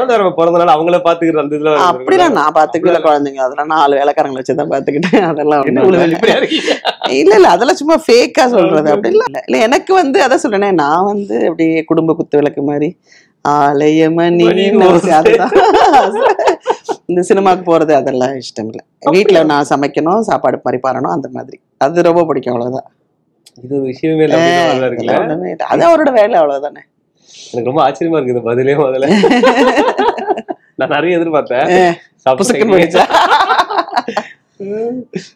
குழந்தை பிறந்தனால அவங்கள பாத்துக்கிற அந்த இதுல அப்படிலாம் நான் பாத்துக்கல குழந்தைங்க அதெல்லாம் நாலு வேலைக்காரங்களை வச்சுதான் பாத்துக்கிட்டேன் அதெல்லாம் என்ன ஒண்ணும் இவ்வளவு இல்ல. வெளிப்படையா இருக்கீங்க? இல்ல இல்ல அதெல்லாம் சும்மா ஃபேக்கா சொல்றது அப்படி இல்ல இல்ல எனக்கு வந்து அதான் சொல்றேனே நான் வந்து அப்படியே குடும்ப குத்து விளக்கு மாதிரி ஆலயமணி மணி ஓசை, அதுதான் இந்த சினிமாக்கு போறது அதெல்லாம் இஷ்டம் இல்ல வீட்ல நான் சமைக்கணும் சாப்பாடு பரிபாறணும் அந்த மாதிரி அது ரொம்ப பிடிக்கும் அவ்வளவுதான் இது ஒரு விஷயமே இல்ல அப்படின்ற மாதிரிலாம் இருக்குல்ல அதெல்லாம் ஒண்ணுமே இல்ல. அது அவரோட வேலை அவ்வளவுதானே எனக்கு ரொம்ப ஆச்சரியமா இருக்கு இந்த பதிலே முதல்ல நான் நிறைய எதிர்பார்த்தேன் புசுக்குன்னு சாப்பிட்டு போயிடுச்சா